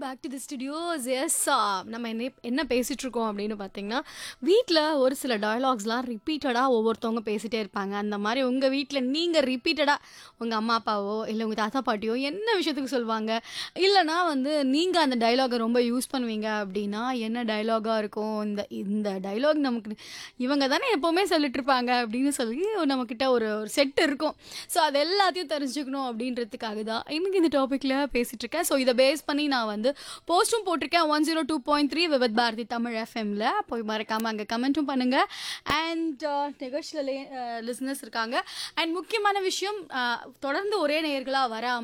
back to the studios yes நம்ம என்ன என்ன பேசிட்டு இருக்கோம் அப்படின்னு பார்த்தீங்கன்னா வீட்டில் ஒரு சில டயலாக்ஸ்லாம் ரிப்பீட்டடாக ஒவ்வொருத்தவங்க பேசிட்டே இருப்பாங்க அந்த மாதிரி உங்கள் வீட்டில் நீங்கள் ரிப்பீட்டடாக உங்கள் அம்மா அப்பாவோ இல்லை உங்கள் தாத்தா பாட்டியோ என்ன விஷயத்துக்கு சொல்லுவாங்க இல்லைனா வந்து நீங்கள் அந்த டயலாகை ரொம்ப யூஸ் பண்ணுவீங்க அப்படின்னா என்ன டயலாகாக இருக்கும் இந்த இந்த டயலாக் நமக்கு இவங்க தானே எப்போவுமே சொல்லிட்டு இருப்பாங்க அப்படின்னு சொல்லி நம்மக்கிட்ட ஒரு ஒரு செட் இருக்கும் ஸோ அது எல்லாத்தையும் தெரிஞ்சுக்கணும் அப்படின்றதுக்காக தான் இன்னைக்கு இந்த டாப்பிக்கில் பேசிகிட்டு இருக்கேன் ஸோ இதை பேஸ் பண்ணி நான் வந்து போஸ்ட்டும் போட்டிருக்கேன் one zero two point three Vividh Bharathi Tamil எஃப்எம்ல போய் மறக்காமல் அங்கே கமெண்ட்டும் பண்ணுங்கள் அண்ட் நிகழ்ச்சியில் லிஸ்னஸ் இருக்காங்க அண்ட் முக்கியமான விஷயம் அஹ், தொடர்ந்து ஒரே நேர்களாக வர